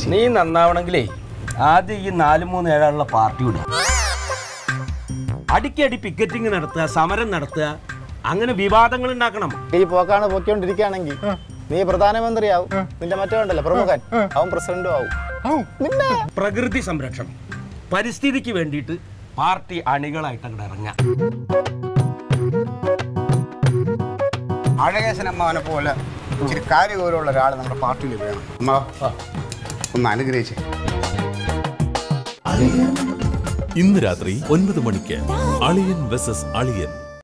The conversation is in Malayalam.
നീ നന്നാവണമെങ്കിലേ ആദ്യം ഈ നാല് മൂന്ന് ഏഴാളുള്ള പാർട്ടി വിടുക അടിക്കടി പിക്കറ്റിംഗ് നടത്തുക സമരം നടത്തുക അങ്ങനെ വിവാദങ്ങൾ ഉണ്ടാക്കണം ഈ പോക്കാണ് പൊക്കിക്കൊണ്ടിരിക്കുകയാണെങ്കിൽ നീ പ്രധാനമന്ത്രിയാവും നിന്റെ മറ്റേ ഉണ്ടല്ലോ പ്രമുഖൻ അവൻ പ്രസിഡന്റും ആവും പിന്നെ പ്രകൃതി സംരക്ഷണം പരിസ്ഥിതിക്ക് വേണ്ടിയിട്ട് പാർട്ടി അണികളായിട്ട് അങ്ങോട്ട് ഇറങ്ങാം അഴകേശൻ അമ്മാവനെ പോലെ ഇച്ചിരി കാര്യഗൗരവമുള്ള ഒരാൾ നമ്മുടെ പാർട്ടിയിൽ വേണം അമ്മ ഒന്ന് അനുഗ്രഹിച്ചേ ഇന്ന് രാത്രി ഒൻപത് മണിക്ക് അളിയൻ വെസസ് അളിയൻ